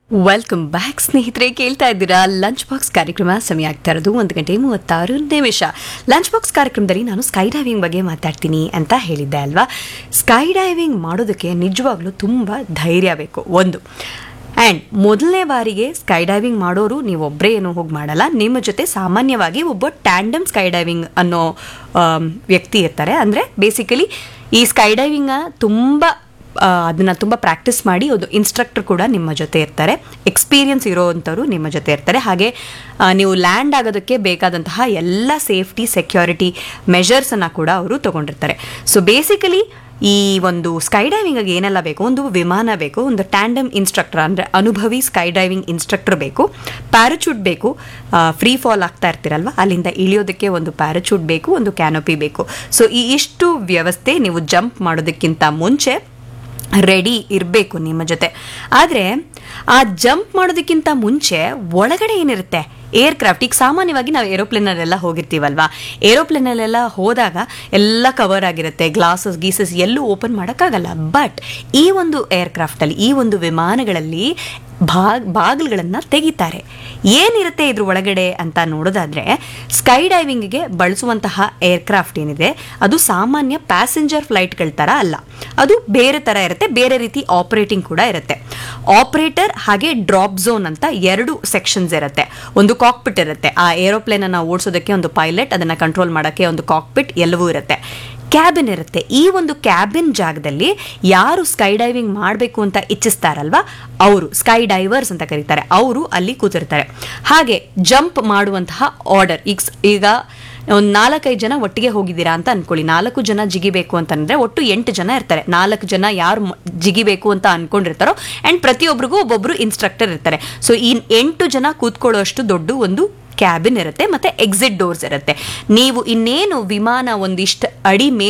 welcome back ಸ್ನೇಹಿತರೆ ಕೇಳ್ತಾ ಇದ್ದೀರಾ ಲಂಚ್ ಬಾಕ್ಸ್ ಕಾರ್ಯಕ್ರಮ ಸಮಯ ಆಗ್ತಾ ಇರೋದು ಒಂದು ಗಂಟೆ ಮೂವತ್ತಾರು ನಿಮಿಷ ಲಂಚ್ ಬಾಕ್ಸ್ ಕಾರ್ಯಕ್ರಮದಲ್ಲಿ ನಾನು ಸ್ಕೈ ಡೈವಿಂಗ್ ಬಗ್ಗೆ ಮಾತಾಡ್ತೀನಿ ಅಂತ ಹೇಳಿದ್ದೆ ಅಲ್ವಾ ಸ್ಕೈ ಡೈವಿಂಗ್ ಮಾಡೋದಕ್ಕೆ ನಿಜವಾಗ್ಲೂ ತುಂಬ ಧೈರ್ಯ ಬೇಕು ಒಂದು ಆ್ಯಂಡ್ ಮೊದಲನೇ ಬಾರಿಗೆ ಸ್ಕೈ ಡೈವಿಂಗ್ ಮಾಡೋರು ನೀವೊಬ್ಬರೇ ಏನು ಹೋಗಿ ಮಾಡಲ್ಲ ನಿಮ್ಮ ಜೊತೆ ಸಾಮಾನ್ಯವಾಗಿ ಒಬ್ಬ ಟ್ಯಾಂಡಮ್ ಸ್ಕೈ ಡೈವಿಂಗ್ ಅನ್ನೋ ಆಮ್, ವ್ಯಕ್ತಿ ಇರ್ತಾರೆ ಅಂದರೆ ಬೇಸಿಕಲಿ ಈ ಸ್ಕೈ ಡೈವಿಂಗ ತುಂಬ ಆ, ಅದನ್ನ ತುಂಬ ಪ್ರಾಕ್ಟೀಸ್ ಮಾಡಿ ಒಂದು ಇನ್ಸ್ಟ್ರಕ್ಟರ್ ಕೂಡ ನಿಮ್ಮ ಜೊತೆ ಇರ್ತಾರೆ ಎಕ್ಸ್ಪೀರಿಯನ್ಸ್ ಇರೋವಂಥವ್ರು ನಿಮ್ಮ ಜೊತೆ ಇರ್ತಾರೆ ಹಾಗೆ ಆ, ನೀವು ಲ್ಯಾಂಡ್ ಆಗೋದಕ್ಕೆ ಬೇಕಾದಂತಹ ಎಲ್ಲ ಸೇಫ್ಟಿ ಸೆಕ್ಯೂರಿಟಿ ಮೆಷರ್ಸನ್ನು ಕೂಡ ಅವರು ತಗೊಂಡಿರ್ತಾರೆ ಸೊ ಬೇಸಿಕಲಿ ಈ ಒಂದು ಸ್ಕೈ ಡೈವಿಂಗಿಗೆ ಏನೆಲ್ಲ ಬೇಕು ಒಂದು ವಿಮಾನ ಬೇಕು ಒಂದು ಟ್ಯಾಂಡಮ್ ಇನ್ಸ್ಟ್ರಕ್ಟರ್ ಅಂದರೆ ಅನುಭವಿ ಸ್ಕೈ ಡೈವಿಂಗ್ ಇನ್ಸ್ಟ್ರಕ್ಟರ್ ಬೇಕು ಪ್ಯಾರಾಚೂಟ್ ಬೇಕು ಫ್ರೀ ಫಾಲ್ ಆಗ್ತಾ ಇರ್ತೀರಲ್ವ ಅಲ್ಲಿಂದ ಇಳಿಯೋದಕ್ಕೆ ಒಂದು ಪ್ಯಾರಾಚೂಟ್ ಬೇಕು ಒಂದು ಕ್ಯಾನೋಪಿ ಬೇಕು ಸೊ ಈ ಇಷ್ಟು ವ್ಯವಸ್ಥೆ ನೀವು ಜಂಪ್ ಮಾಡೋದಕ್ಕಿಂತ ಮುಂಚೆ ರೆಡಿ ಇರಬೇಕು ನಿಮ್ಮ ಜೊತೆ ಆದರೆ ಆ ಜಂಪ್ ಮಾಡೋದಕ್ಕಿಂತ ಮುಂಚೆ ಒಳಗಡೆ ಏನಿರುತ್ತೆ ಏರ್ಕ್ರಾಫ್ಟ್ ಈಗ ಸಾಮಾನ್ಯವಾಗಿ ನಾವು ಏರೋಪ್ಲೇನಲ್ಲೆಲ್ಲ ಹೋಗಿರ್ತೀವಲ್ವಾ ಏರೋಪ್ಲೇನಲ್ಲೆಲ್ಲ ಹೋದಾಗ ಎಲ್ಲ ಕವರ್ ಆಗಿರುತ್ತೆ ಗ್ಲಾಸಸ್ ಗೀಸಸ್ ಎಲ್ಲೂ ಓಪನ್ ಮಾಡೋಕ್ಕಾಗಲ್ಲ ಬಟ್ ಈ ಒಂದು ಏರ್ಕ್ರಾಫ್ಟಲ್ಲಿ ಈ ಒಂದು ವಿಮಾನಗಳಲ್ಲಿ ಬಾಗ್ ಬಾಗಿಲುಗಳನ್ನು ತೆಗಿತಾರೆ ಏನಿರುತ್ತೆ ಇದ್ರ ಒಳಗಡೆ ಅಂತ ನೋಡೋದಾದ್ರೆ ಸ್ಕೈ ಡೈವಿಂಗಿಗೆ ಬಳಸುವಂತಹ ಏರ್ಕ್ರಾಫ್ಟ್ ಏನಿದೆ ಅದು ಸಾಮಾನ್ಯ ಪ್ಯಾಸೆಂಜರ್ ಫ್ಲೈಟ್ಗಳ ಥರ ಅಲ್ಲ ಅದು ಬೇರೆ ಥರ ಇರುತ್ತೆ ಬೇರೆ ರೀತಿ ಆಪರೇಟಿಂಗ್ ಕೂಡ ಇರುತ್ತೆ ಆಪರೇಟರ್ ಹಾಗೆ ಡ್ರಾಪ್ ಝೋನ್ ಅಂತ ಎರಡು ಸೆಕ್ಷನ್ಸ್ ಇರುತ್ತೆ ಒಂದು ಕಾಕ್ಪಿಟ್ ಇರುತ್ತೆ ಆ ಏರೋಪ್ಲೇನ್ ಅನ್ನ ಓಡಿಸೋದಕ್ಕೆ ಒಂದು ಪೈಲಟ್ ಅದನ್ನ ಕಂಟ್ರೋಲ್ ಮಾಡೋಕ್ಕೆ ಒಂದು ಕಾಕ್ಪಿಟ್ ಎಲ್ಲವೂ ಇರುತ್ತೆ ಕ್ಯಾಬಿನ್ ಇರುತ್ತೆ ಈ ಒಂದು ಕ್ಯಾಬಿನ್ ಜಾಗದಲ್ಲಿ ಯಾರು ಸ್ಕೈ ಡೈವಿಂಗ್ ಮಾಡಬೇಕು ಅಂತ ಇಚ್ಛಿಸ್ತಾರಲ್ವಾ ಅವರು ಸ್ಕೈ ಡೈವರ್ಸ್ ಅಂತ ಕರೀತಾರೆ ಅವರು ಅಲ್ಲಿ ಕೂತಿರ್ತಾರೆ ಹಾಗೆ ಜಂಪ್ ಮಾಡುವಂತಹ ಆರ್ಡರ್ ಈಗ ಈಗ ಒಂದು ನಾಲ್ಕೈದು ಜನ ಒಟ್ಟಿಗೆ ಹೋಗಿದ್ದೀರಾ ಅಂತ ಅನ್ಕೊಳ್ಳಿ ನಾಲ್ಕು ಜನ ಜಿಗಿಬೇಕು ಅಂತಂದ್ರೆ ಒಟ್ಟು ಎಂಟು ಜನ ಇರ್ತಾರೆ ನಾಲ್ಕು ಜನ ಯಾರು ಮ- ಜಿಗಿಬೇಕು ಅಂತ ಅನ್ಕೊಂಡಿರ್ತಾರೋ ಅಂಡ್ ಪ್ರತಿಯೊಬ್ಬರಿಗೂ ಒಬ್ಬೊಬ್ರು ಇನ್ಸ್ಟ್ರಕ್ಟರ್ ಇರ್ತಾರೆ ಸೊ ಈ ಎಂಟು ಜನ ಕೂತ್ಕೊಳ್ಳೋಷ್ಟು ದೊಡ್ಡ ಒಂದು ಕ್ಯಾಬಿನ್ ಇರುತ್ತೆ ಮತ್ತೆ ಎಕ್ಸಿಟ್ ಡೋರ್ಸ್ ಇರುತ್ತೆ ನೀವು ಇನ್ನೇನು ವಿಮಾನ ಒಂದಿಷ್ಟು ಅಡಿ ಮೇಲೆ